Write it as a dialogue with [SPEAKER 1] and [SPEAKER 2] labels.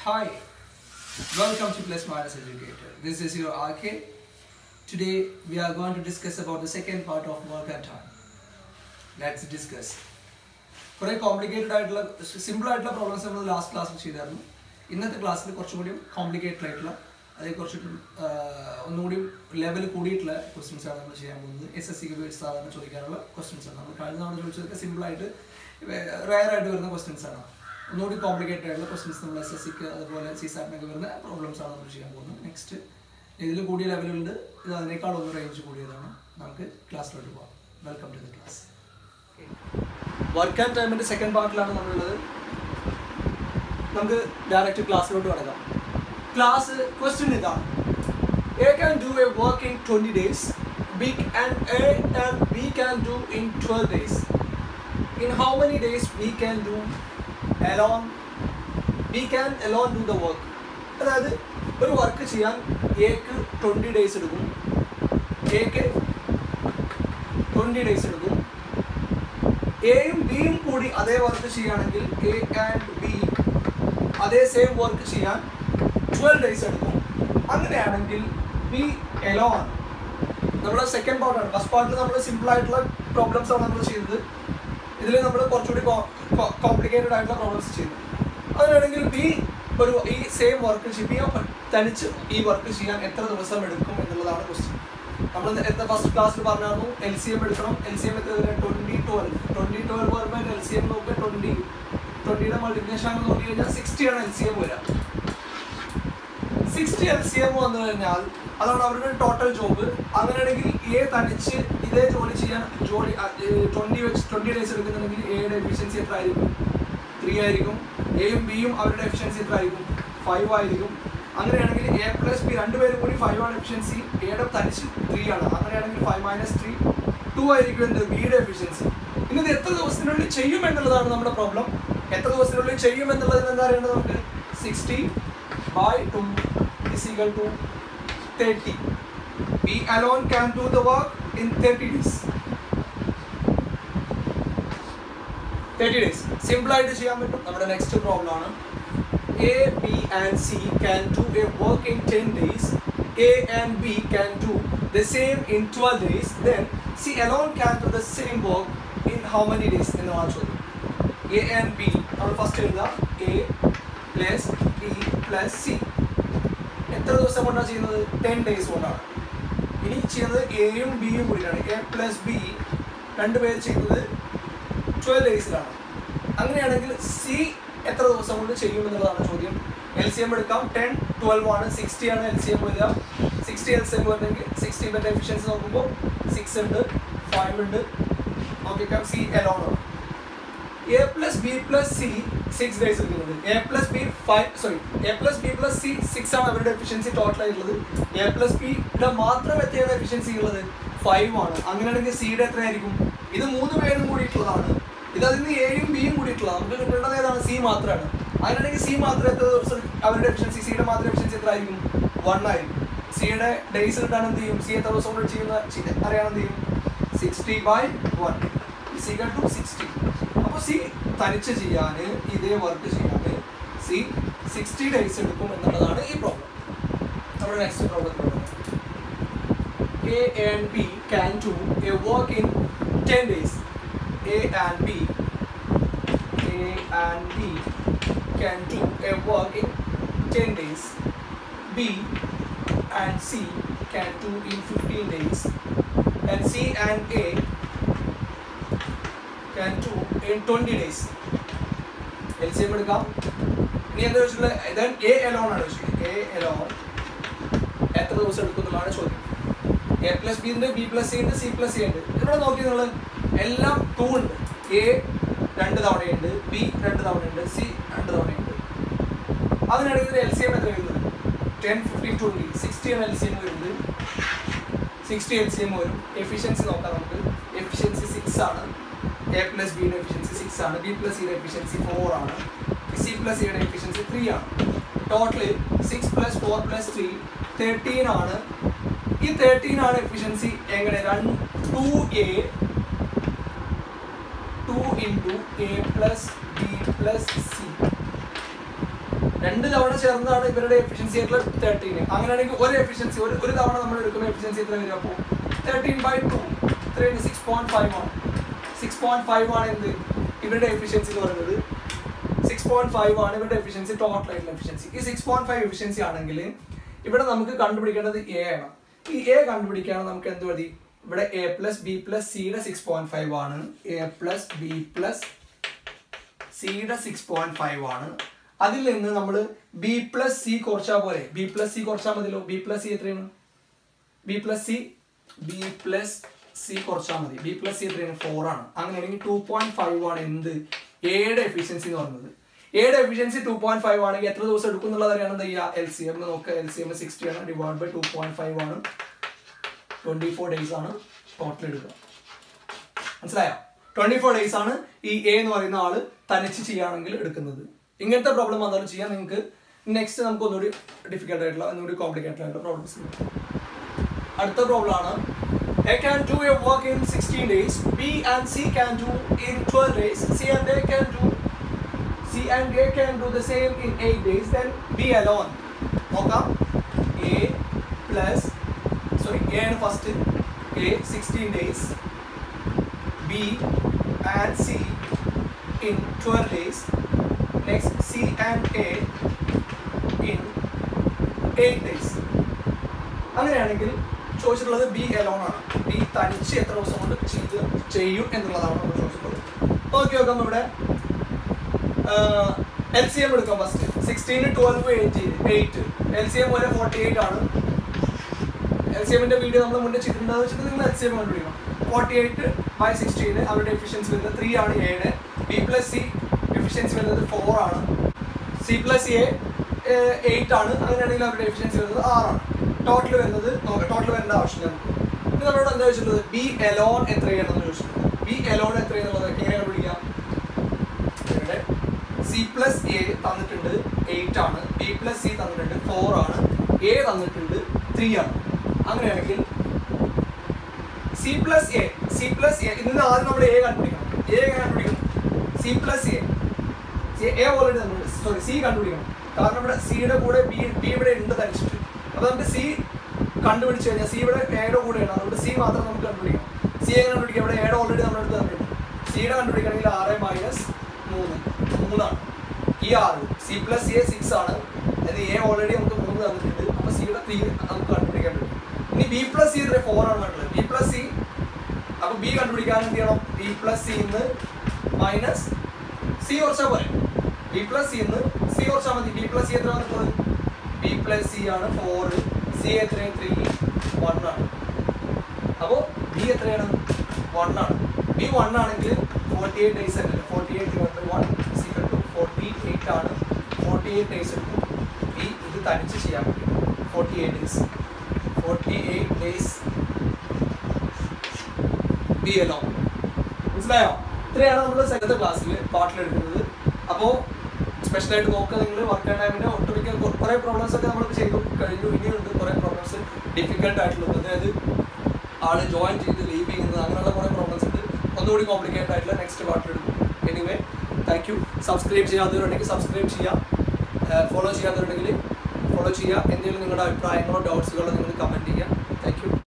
[SPEAKER 1] Hi, welcome to Plus Minus Educator. This is your RK. Today we are going to discuss about the second part of work and time. Let's discuss. കുറേ complicated ആയിട്ടുള്ള simple ആയിട്ടുള്ള problems നമ്മൾ last ക്ലാസ്സിൽ ചെയ്തായിരുന്നു ഇന്നത്തെ ക്ലാസ്സിൽ കുറച്ചും കൂടി കോംപ്ലിക്കേറ്റഡ് ആയിട്ടുള്ള അതേ കുറച്ചും ഒന്നുകൂടി ലെവൽ കൂടിയിട്ടുള്ള ക്വസ്റ്റ്യൻസ് ആണ് നമ്മൾ ചെയ്യാൻ പോകുന്നത് എസ് എസ് സിക്ക് വേണ്ടി സാധാരണ ചോദിക്കാനുള്ള ക്വസ്റ്റ്യൻസ് ആണ് നമ്മൾ കഴിഞ്ഞ തവണ ചോദിച്ചതൊക്കെ സിമ്പിൾ ആയിട്ട് റയർ ആയിട്ട് വരുന്ന ക്വസ്റ്റ്യൻസ് ആണ് ഒന്നുകൂടി കോംപ്ലിക്കേറ്റഡ് ആയിട്ടുള്ള ക്വസ്റ്റ്യൻസ് നമ്മൾ എസ് എസ് സിക്ക് അതുപോലെ സി സാറ്റിനൊക്കെ വരുന്ന പ്രോബ്ലംസ് ആണ് നമ്മൾ ചെയ്യാൻ പോകുന്നത് നെക്സ്റ്റ് ഇതിൽ കൂടിയ ലെവലുണ്ട് ഇത് അതിനേക്കാൾ ഒന്ന് റേഞ്ച് കൂടിയതാണ് നമുക്ക് ക്ലാസ്സിലോട്ട് പോകാം welcome to the class work and ടൈമിന്റെ സെക്കൻഡ് പാർട്ടിലാണ് നമ്മളുള്ളത് നമുക്ക് ഡയറക്റ്റ് ക്ലാസ്സിലോട്ട് കടക്കാം ക്ലാസ് ക്വസ്റ്റ്യൻ ഇതാണ് A can do a work in twenty days B and A and B can do in twelve days in how many days we can do alone we can alone do the work അതായത് ഒരു work ചെയ്യാൻ എക്ക് twenty days എടുക്കും എക്ക് twenty days എടുക്കും എയും ബിയും കൂടി അതേ വർക്ക് ചെയ്യുകയാണെങ്കിൽ എ ആൻഡ് ബി അതേ സെയിം വർക്ക് ചെയ്യാൻ ട്വൽവ് ഡേയ്സ് എടുക്കും അങ്ങനെയാണെങ്കിൽ ബി എലോ ആണ് നമ്മുടെ സെക്കൻഡ് പാർട്ടാണ് ഫസ്റ്റ് പാർട്ടിൽ നമ്മൾ സിമ്പിൾ ആയിട്ടുള്ള പ്രോബ്ലംസ് ആണ് നമ്മൾ ചെയ്തത് ഇതിൽ നമ്മൾ കുറച്ചുകൂടി കോംപ്ലിക്കേറ്റഡ് ആയിട്ടുള്ള പ്രോബ്ലംസ് ചെയ്തു അങ്ങനെയാണെങ്കിൽ ബി ഒരു ഈ സെയിം വർക്ക് ചെയ്യാൻ തനിച്ച് ഈ വർക്ക് ചെയ്യാൻ എത്ര ദിവസം എടുക്കും എന്നുള്ളതാണ് ക്വസ്റ്റ്യൻ നമ്മൾ നേരത്തെ ഫസ്റ്റ് ക്ലാസ്സിൽ പറഞ്ഞായിരുന്നു എൽ സി എം എടുക്കണം എൽ സി എം എത്ര ട്വന്റി ട്വൽവ് ട്വന്റി ട്വൽവ് പറയുമ്പോൾ എൽ സി എം നോക്കുക ട്വന്റി ട്വന്റിയുടെ മൾട്ടിപ്ലിക്കേഷൻ ആണ് നോക്കി കഴിഞ്ഞാൽ സിക്സ്റ്റി ആണ് എൽ സി എം വരിക സിക്സ്റ്റി എൽ സി എം വന്നു കഴിഞ്ഞാൽ അതാണ് അവരുടെ ടോട്ടൽ ജോബ് അങ്ങനെയാണെങ്കിൽ എ തനിച്ച് ഇതേ ജോലി ചെയ്യാൻ ജോലി ട്വന്റി വെച്ച് ട്വന്റി ഡേയ്സ് എടുക്കുന്നുണ്ടെങ്കിൽ എയുടെ എഫിഷ്യൻസി എത്ര ആയിരിക്കും ത്രീ ആയിരിക്കും എയും ബിയും അവരുടെ എഫിഷ്യൻസി എത്ര ആയിരിക്കും ഫൈവ് ആയിരിക്കും അങ്ങനെയാണെങ്കിൽ എ പ്ലസ് ബി രണ്ടുപേരും കൂടി ഫൈവ് ആണ് എഫിഷ്യൻസി എയുടെ തനിച്ച് ത്രീ ആണ് അങ്ങനെയാണെങ്കിൽ ഫൈവ് മൈനസ് ത്രീ ടു ആയിരിക്കും എന്ത് ബിയുടെ എഫിഷ്യൻസി ഇനി ഇത് എത്ര ദിവസത്തിനുള്ളിൽ ചെയ്യും എന്നുള്ളതാണ് നമ്മുടെ പ്രോബ്ലം എത്ര ദിവസത്തിനുള്ളിൽ ചെയ്യും എന്നുള്ളതിന് എന്താ അറിയേണ്ടത് നമുക്ക് sixty by two is equal to thirty B alone can do the work in thirty days thirty days simple ആയിട്ട് ചെയ്യാൻ പറ്റും നമ്മുടെ നെക്സ്റ്റ് പ്രോബ്ലം ആണ് A, B, and C can do a work in 10 days. A and B can do the same in 12 days. Then C alone can do the same work in how many days? In the ചോദ്യം A and B നമ്മൾ first എഴുതാം A plus B plus C എത്ര ദിവസം കൊണ്ടാണ് ചെയ്യുന്നത് ten days കൊണ്ടാണ് ഇനി ചെയ്യുന്നത് എയും ബിയും കൂടിയാണ് എ പ്ലസ് ബി രണ്ടുപേര് ചെയ്യുന്നത് ട്വൽവ് ഡേയ്സിലാണ് അങ്ങനെയാണെങ്കിൽ സി എത്ര ദിവസം കൊണ്ട് ചെയ്യും എന്നുള്ളതാണ് ചോദ്യം എൽ സി എം എടുക്കാം ടെൻ ട്വൽവ് ആണ് സിക്സ്റ്റി ആണ് എൽ സി എം വരിക സിക്സ്റ്റി എൽ സി എം വരുന്നെങ്കിൽ സിക്സ്റ്റി ഇവൻ്റെ എഫിഷ്യൻസി നോക്കുമ്പോൾ സിക്സ് ഉണ്ട് ഫൈവ് ഉണ്ട് നോക്കിക്കാം സി എലോൺ ആണ് A plus B plus C six days എടുക്കുന്നുണ്ട് A plus B five sorry A plus B plus C six ആണ് അവരുടെ എഫിഷ്യൻസി ടോട്ടൽ ആയിട്ടുള്ളത് എ പ്ലസ് ബിയുടെ മാത്രം എത്രയാണ് എഫിഷ്യൻസി ഉള്ളത് ഫൈവ് ആണ് അങ്ങനെയാണെങ്കിൽ സിയുടെ എത്രയായിരിക്കും ഇത് മൂന്ന് പേരും കൂടിയിട്ടുള്ളതാണ് ഇത് അതിൽ നിന്ന് എയും ബിയും കൂടിയിട്ടുള്ള നമുക്ക് കിട്ടേണ്ടത് ഏതാണ് സി മാത്രമാണ് അങ്ങനെയാണെങ്കിൽ സി മാത്രം എത്ര ദിവസം അവരുടെ എഫിഷ്യൻസി സിയുടെ മാത്രം എഫിഷ്യൻസി എത്ര ആയിരിക്കും വൺ ആയിരിക്കും സിയുടെ ഡേയ്സ് കിട്ടാൻ എന്ത് ചെയ്യും സി എത്ര ദിവസം കൊണ്ട് ചെയ്യുന്ന അറിയാൻ എന്ത് ചെയ്യും sixty by one equal to sixty അപ്പോൾ സി തനിച്ച് ചെയ്യാൻ ഇതേ വർക്ക് ചെയ്യാൻ സി സിക്സ്റ്റി ഡേയ്സ് എടുക്കും എന്നുള്ളതാണ് ഈ പ്രോബ്ലം നമ്മുടെ നെക്സ്റ്റ് പ്രോബ്ലത്തിലുള്ള A and B can do a work in ten days A and B, A and B can do a work in 10 days. B and C can do in 15 days. And C and A can do in 20 days. LCM എടുക്കാം ഇനി എന്താ വെച്ചിട്ടുള്ളത് then A alone ആണ് വെച്ചിട്ടുള്ളത് A alone എത്ര ദിവസം എടുക്കും എന്നുള്ളതാണ് ചോദ്യം എ പ്ലസ് ബി ഉണ്ട് ബി പ്ലസ് സി ഉണ്ട് സി പ്ലസ് സി ഉണ്ട് ഇവിടെ നോക്കി നിങ്ങൾ എല്ലാം ടൂ ഉണ്ട് എ രണ്ട് തവണയുണ്ട് ബി രണ്ട് തവണയുണ്ട് സി രണ്ട് തവണയുണ്ട് അതിനിടയിൽ എൽ സി എം എത്ര വരുന്നത് ten fifteen twenty sixty M L C M വരുന്നത് സിക്സ്റ്റി എൽ സി എം വരും എഫിഷ്യൻസി നോക്കാം നമുക്ക് എഫിഷ്യൻസി സിക്സ് ആണ് എ പ്ലസ് ബിയുടെ എഫിഷ്യൻസി സിക്സ് ആണ് ബി പ്ലസ് സിയുടെ എഫിഷ്യൻസി ഫോർ ആണ് സി പ്ലസ് സിയുടെ എഫിഷ്യൻസി ത്രീ ആണ് total six plus four plus three thirteen ആണ് ഈ തേർട്ടീൻ ആണ് എഫിഷ്യൻസി എങ്ങനെ രണ്ട് two A two into A plus B plus C രണ്ട് തവണ ചേർന്നാണ് ഇവരുടെ എഫിഷ്യൻസി ആയിട്ടുള്ള തേർട്ടീൻ അങ്ങനെയാണെങ്കിൽ ഒരു എഫിഷ്യൻസി ഒരു ഒരു തവണ നമ്മൾ എടുക്കുന്ന എഫിഷ്യൻസി എത്ര വരും അപ്പോൾ തേർട്ടീൻ ബൈ ടു ഇത്രയും സിക്സ് പോയിന്റ് ഫൈവ് ആണ് സിക്സ് പോയിന്റ് ഫൈവ് ആണ് എന്ത് ഇവരുടെ എഫിഷ്യൻസി എന്ന് പറയുന്നത് സിക്സ് പോയിന്റ് ഫൈവ് ആണ് ഇവരുടെ എഫിഷ്യൻസി ടോട്ടൽ ആയിട്ടുള്ള എഫിഷ്യൻസി ഈ സിക്സ് പോയിന്റ് ഫൈവ് എഫിഷ്യൻസി ആണെങ്കിൽ ഇവിടെ നമുക്ക് കണ്ടുപിടിക്കേണ്ടത് എ ആണ് ഈ എ കണ്ടുപിടിക്കുകയാണ് നമുക്ക് എന്ത് മതി ഇവിടെ എ പ്ലസ് ബി പ്ലസ് സിയുടെ സിക്സ് പോയിന്റ് ഫൈവ് ആണ് എ പ്ലസ് ബി പ്ലസ് സിയുടെ സിക്സ് പോയിന്റ് ഫൈവ് ആണ് അതിൽ നിന്ന് നമ്മൾ ബി പ്ലസ് സി കുറച്ചാൽ പോലെ ബി പ്ലസ് സി കുറച്ചാൽ മതിയല്ലോ ബി പ്ലസ് സി എത്രയാണ് B plus C B plus C കുറച്ചാൽ മതി ബി പ്ലസ് സി എത്രയാണ് ഫോർ ആണ് അങ്ങനെയാണെങ്കിൽ ടു പോയിന്റ് ഫൈവ് ആണ് എന്ത് എയുടെ എഫിഷ്യൻസി എന്ന് പറയുന്നത് എയുടെ എഫിഷ്യൻസി ടു പോയിന്റ് ഫൈവ് ആണെങ്കിൽ എത്ര ദിവസം എടുക്കും എന്നുള്ളത് അറിയണം എന്താ ചെയ്യുക എൽ സി എം നോക്കുക എൽ സി എം സിക്സ്റ്റി ആണ് divide by two point five ആണ് ട്വന്റി ഫോർ ഡേയ്സ് ആണ് ടോട്ടൽ എടുക്കുക മനസ്സിലായോ ട്വന്റി ഫോർ ഡേയ്സ് ആണ് ഈ എ എന്ന് പറയുന്ന ആള് തനിച്ച് ചെയ്യുകയാണെങ്കിൽ എടുക്കുന്നത് ഇങ്ങനത്തെ പ്രോബ്ലം വന്നാലും ചെയ്യാൻ നിങ്ങൾക്ക് നെക്സ്റ്റ് നമുക്ക് ഒന്നുകൂടി ഡിഫിക്കൽട്ട് ആയിട്ടുള്ള ഒന്നുകൂടി കോംപ്ലിക്കേറ്റഡ് ആയിട്ടുള്ള പ്രോബ്ലംസ് അടുത്ത പ്രോബ്ലം ആണ് A can do a work in sixteen days B and C can do in twelve days C and A can do C and A can do the same in eight days then B alone നോക്കാം A plus sorry A ആണ് first A sixteen days B and C in 12 days. Next, C and A in 8 days. അങ്ങനെയാണെങ്കിൽ ചോദിച്ചിട്ടുള്ളത് B Elon ആണ് B തനിച്ച് എത്ര ദിവസം കൊണ്ട് ചെയ്ത് ചെയ്യും എന്നുള്ളതാണ് നമ്മൾ ചോദിച്ചിട്ടുള്ളത് ഓക്കെ നോക്കാം ഇവിടെ എൽ സി എം എടുക്കാം first sixteen twelve eighteen eight L C M പോലെ ഫോർട്ടി എയ്റ്റ് ആണ് എൽ സി എമ്മിന്റെ വീഡിയോ നമ്മൾ മുന്നേ ചെയ്തിട്ടുണ്ടെന്ന് വെച്ചിട്ട് നിങ്ങൾ എൽ സി എം കണ്ടുപിടിക്കണം ഫോർട്ടി എയ്റ്റ് ബൈ സിക്സ്റ്റീന് അവരുടെ എഫിഷ്യൻസി വരുന്നത് ത്രീ ആണ് എയുടെ ബി പ്ലസ് സി എഫിഷ്യൻസി വരുന്നത് ഫോർ ആണ് സി പ്ലസ് എ എയ്റ്റ് ആണ് അങ്ങനെയാണെങ്കിൽ അവരുടെ എഫിഷ്യൻസി വരുന്നത് ആറാണ് ടോട്ടൽ വരുന്നത് നോക്കാം ടോട്ടൽ വരേണ്ട ആവശ്യമില്ല നമുക്ക് ഇത് നമ്മളോട് എന്താ ചോദിച്ചിട്ടുള്ളത് ബി എലോൺ എത്രയാണെന്ന് ചോദിച്ചിട്ടുള്ളത് ബി എലോൺ എത്രയാണെന്നുള്ളത് എങ്ങനെ കണ്ടുപിടിക്കാം ഇവിടെ സി പ്ലസ് എ തന്നിട്ടുണ്ട് എയ്റ്റ് ആണ് ബി പ്ലസ് സി തന്നിട്ടുണ്ട് ഫോർ ആണ് എ തന്നിട്ടുണ്ട് ത്രീ ആണ് അങ്ങനെയാണെങ്കിൽ C plus A C plus A ഇന്ന് ആദ്യം നമ്മൾ എ കണ്ടുപിടിക്കണം എ എങ്ങനെ കണ്ടുപിടിക്കണം C plus A A already നമ്മൾ സോറി സി കണ്ടുപിടിക്കണം കാരണം ഇവിടെ സിയുടെ കൂടെ ബി ബി ഇവിടെ ഉണ്ട് തനിച്ചിട്ട് അപ്പോൾ നമുക്ക് സി കണ്ടുപിടിച്ച് കഴിഞ്ഞാൽ സി ഇവിടെ എയുടെ കൂടെയാണ് അതുകൊണ്ട് സി മാത്രം നമുക്ക് കണ്ടുപിടിക്കണം സി എങ്ങനെ കണ്ടുപിടിക്കാം ഇവിടെ എയുടെ ഓൾറെഡി നമ്മൾ എടുത്ത് തന്നിട്ടുണ്ട് സിയുടെ കണ്ടുപിടിക്കണമെങ്കിൽ ആറ് മൈനസ് മൂന്ന് മൂന്നാണ് ഈ ആറ് സി പ്ലസ് എ സിക്സ് ആണ് അത് എ ഓൾറെഡി നമുക്ക് മൂന്ന് തന്നിട്ടുണ്ട് അപ്പോൾ സിയുടെ ത്രീ നമുക്ക് കണ്ടുപിടിക്കാൻ പറ്റും ഇനി ബി പ്ലസ് സി എത്ര ഫോർ ആണ് വേണ്ടത് ബി പ്ലസ് സി അപ്പൊ ബി കണ്ടുപിടിക്കാൻ എന്ത് ചെയ്യണം ബി പ്ലസ് സി ഇന്ന് മൈനസ് സി കുറച്ചാൽ പോലെ ബി പ്ലസ് സി ഇന്ന് സി കുറച്ചാൽ മതി ബി പ്ലസ് സി എത്ര വന്നിട്ടുള്ളത് ബി പ്ലസ് സി ആണ് ഫോർ സി എത്രയാണ് ത്രീ വൺ ആണ് അപ്പോൾ ബി എത്രയാണ് വൺ ആണ് ബി വൺ ആണെങ്കിൽ ഫോർട്ടി എയ്റ്റ് ഡേയ്സ് അല്ലേ forty eight divide one is equal to forty eight ആണ് ഫോർട്ടി എയ്റ്റ് ഡേയ്സ് എടുക്കും ബി ഇത് തനിച്ച് ചെയ്യാൻ പറ്റും forty eight days forty eight days B എല്ലോ മനസ്സിലായോ ഇത്രയാണ് നമ്മൾ സെക്കൻഡ് ക്ലാസ്സിൽ പാട്ടിലെടുക്കുന്നത് അപ്പോൾ സ്പെഷ്യലായിട്ട് നോക്കുക നിങ്ങൾ വർക്ക് ടൈമിൻ്റെ ഒട്ടുമിക്ക കുറേ പ്രോബ്ലംസ് ഒക്കെ നമ്മൾ ചെയ്തു കഴിഞ്ഞു ഇനിയുണ്ട് കുറേ പ്രോബ്ലംസ് ഡിഫിക്കൽട്ട് ആയിട്ടുള്ളത് അതായത് ആള് ജോയിൻ ചെയ്ത് ലീവ് ചെയ്യുന്നത് അങ്ങനെയുള്ള കുറേ പ്രോബ്ലംസ് ഉണ്ട് ഒന്നുകൂടി കോംപ്ലിക്കേറ്റഡ് ആയിട്ടുള്ള നെക്സ്റ്റ് പാട്ടിലെടുക്കും എനിവേ താങ്ക് യു സബ്സ്ക്രൈബ് ചെയ്യാത്തവരുണ്ടെങ്കിൽ സബ്സ്ക്രൈബ് ചെയ്യുക ഫോളോ ചെയ്യാത്തവരുണ്ടെങ്കിൽ ഫോളോ ചെയ്യുക എന്തെങ്കിലും നിങ്ങളുടെ അഭിപ്രായങ്ങളോ ഡൗട്ട്സുകളോ നിങ്ങൾ കമൻറ്റ് ചെയ്യുക താങ്ക് യു